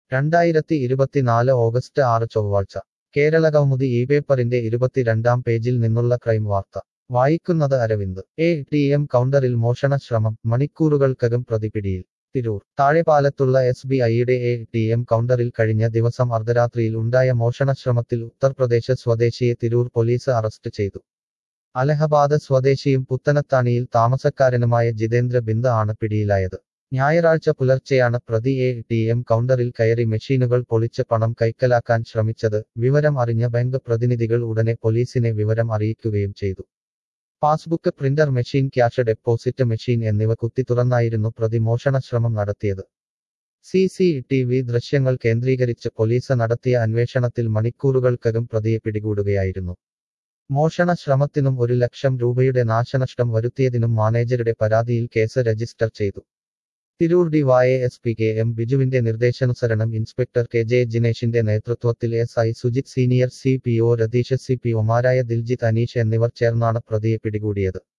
രണ്ടായിരത്തി ഇരുപത്തിനാല് ഓഗസ്റ്റ് ആറ് ചൊവ്വാഴ്ച കേരള കൗമുദി ഈ പേപ്പറിന്റെ ഇരുപത്തിരണ്ടാം പേജിൽ നിന്നുള്ള ക്രൈം വാർത്ത വായിക്കുന്നത് അരവിന്ദ് എ ടി എം കൗണ്ടറിൽ മോഷണ ശ്രമം മണിക്കൂറുകൾക്കകം പ്രതി പിടിയിൽ തിരൂർ താഴെപ്പാലത്തുള്ള എസ് ബി ഐയുടെ എ ടി എം കൗണ്ടറിൽ കഴിഞ്ഞ ദിവസം അർദ്ധരാത്രിയിൽ ഉണ്ടായ മോഷണശ്രമത്തിൽ ഉത്തർപ്രദേശ് സ്വദേശിയെ തിരൂർ പോലീസ് അറസ്റ്റ് ചെയ്തു അലഹബാദ് സ്വദേശിയും പുത്തനത്താണിയിൽ താമസക്കാരനുമായ ജിതേന്ദ്ര ബിന്ദ ആണ് പിടിയിലായത് ഞായറാഴ്ച പുലർച്ചെയാണ് പ്രതി എ ടി എം കൗണ്ടറിൽ കയറി മെഷീനുകൾ പൊളിച്ച് പണം കൈക്കലാക്കാൻ ശ്രമിച്ചത് വിവരം അറിഞ്ഞ ബാങ്ക് പ്രതിനിധികൾ ഉടനെ പോലീസിനെ വിവരം അറിയിക്കുകയും ചെയ്തു passbook printer machine cash deposit machine എന്നിവ കുത്തി തുറന്നായിരുന്നു പ്രതി മോഷണശ്രമം നടത്തിയത് സി സി ടി വി ദൃശ്യങ്ങൾ കേന്ദ്രീകരിച്ച് പോലീസ് നടത്തിയ അന്വേഷണത്തിൽ മണിക്കൂറുകൾക്കകം പ്രതിയെ പിടികൂടുകയായിരുന്നു മോഷണ ശ്രമത്തിനും ഒരു ലക്ഷം രൂപയുടെ നാശനഷ്ടം വരുത്തിയതിനും മാനേജരുടെ പരാതിയിൽ കേസ് രജിസ്റ്റർ ചെയ്തു Tirur D Y S P K M ബിജുവിന്റെ നിർദ്ദേശാനുസരണം ഇൻസ്പെക്ടർ കെ ജെ ജിനേഷിന്റെ നേതൃത്വത്തിൽ S I Sujith senior C P O Ratheesh C P ഒമാരായ ദിൽജിത്ത് അനീഷ് എന്നിവർ ചേർന്നാണ് പ്രതിയെ പിടികൂടിയത്